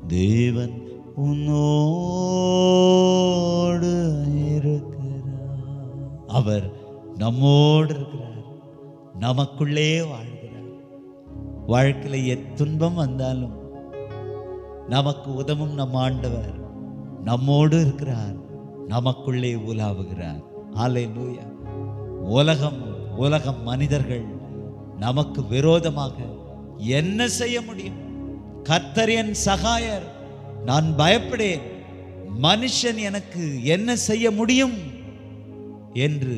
தேவன் உன்னோடு இருக்கிறார் அவர் நம்மோடு இருக்கிறார் நமக்குள்ளே வாழ்கிறார் வாழ்க்கையில் எத்துன்பம் வந்தாலும் நமக்கு உதவும் நம் ஆண்டவர் நம்மோடு இருக்கிறார் நமக்குள்ளே உலாவுகிறார் ஹalleluya உலகம் உலகம் மனிதர்கள் நமக்கு விரோதமாக என்ன செய்ய முடியும் கர்த்தர் என் சகாயர் நான் பயப்படேன் மனுஷன் எனக்கு என்ன செய்ய முடியும் என்று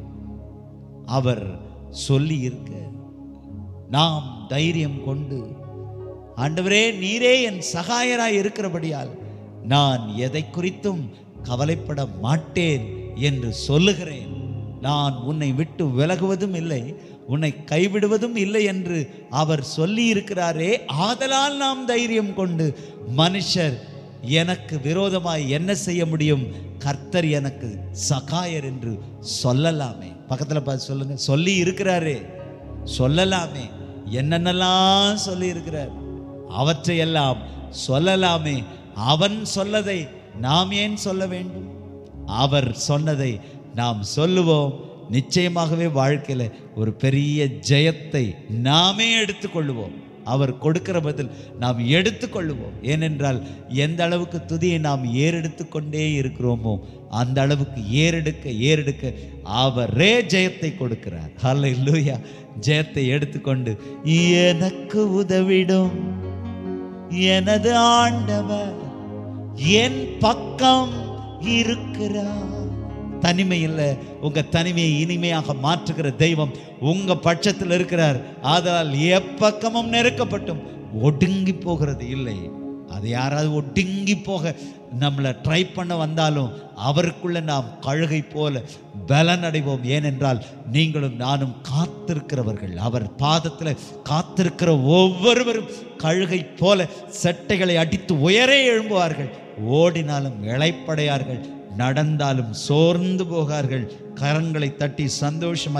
அவர் சொல்லி இருக்க நாம் தைரியம் கொண்டு ஆண்டவரே நீரே என் சகாயராய் இருக்கிறபடியால் நான் எதை குறித்தும் கவலைப்பட மாட்டேன் என்று சொல்லுகிறேன் நான் உன்னை விட்டு விலகுவதும் இல்லை உன்னை கைவிடுவதும் இல்லை என்று அவர் சொல்லி இருக்கிறாரே ஆதலால் நாம் தைரியம் கொண்டு மனுஷர் எனக்கு விரோதமாய் என்ன செய்ய முடியும் கர்த்தர் எனக்கு சகாயர் என்று சொல்லலாமே பக்கத்துல பார்த்து சொல்லுங்க சொல்லி இருக்கிறாரே சொல்லலாமே என்னென்னலாம் சொல்லி இருக்கிறார் அவற்றையெல்லாம் சொல்லலாமே அவன் சொல்லதை நாம் ஏன் சொல்ல வேண்டும் அவர் சொன்னதை நாம் சொல்லுவோம் நிச்சயமாகவே வாழ்க்கையில ஒரு பெரிய ஜெயத்தை நாமே எடுத்துக்கொள்ளுவோம் அவர் கொடுக்கிற பதில் நாம் எடுத்துக்கொள்ளுவோம் ஏனென்றால் எந்த அளவுக்கு துதியை நாம் ஏறெடுத்து கொண்டே இருக்கிறோமோ அந்த அளவுக்கு ஏறெடுக்க ஏறெடுக்க அவரே ஜெயத்தை கொடுக்கிறார் ஹalleluya ஜெயத்தை எடுத்துக்கொண்டு எனக்கு உதவிடும் எனது ஆண்டவர் என் பக்கம் இருக்கிறார் தனிமை இல்லை உங்க தனிமையை இனிமையாக மாற்றுகிற தெய்வம் உங்க பட்சத்தில் இருக்கிறார் ஆதலால் எப்பக்கமும் நெருக்கப்பட்டும் ஒடுங்கி போகிறது இல்லை அது யாராவது ஒடுங்கி போக நம்மளை ட்ரை பண்ண வந்தாலும் அவருக்குள்ள நாம் கழுகை போல பலன் அடைவோம் ஏனென்றால் நீங்களும் நானும் காத்திருக்கிறவர்கள் அவர் பாதத்தில் காத்திருக்கிற ஒவ்வொருவரும் கழுகை போல செட்டைகளை அடித்து உயரே எழும்புவார்கள் ஓடினாலும் இளைப்படையார்கள் நடந்தாலும் சோர்ந்து போகார்கள் கரங்களை தட்டி சந்தோஷமா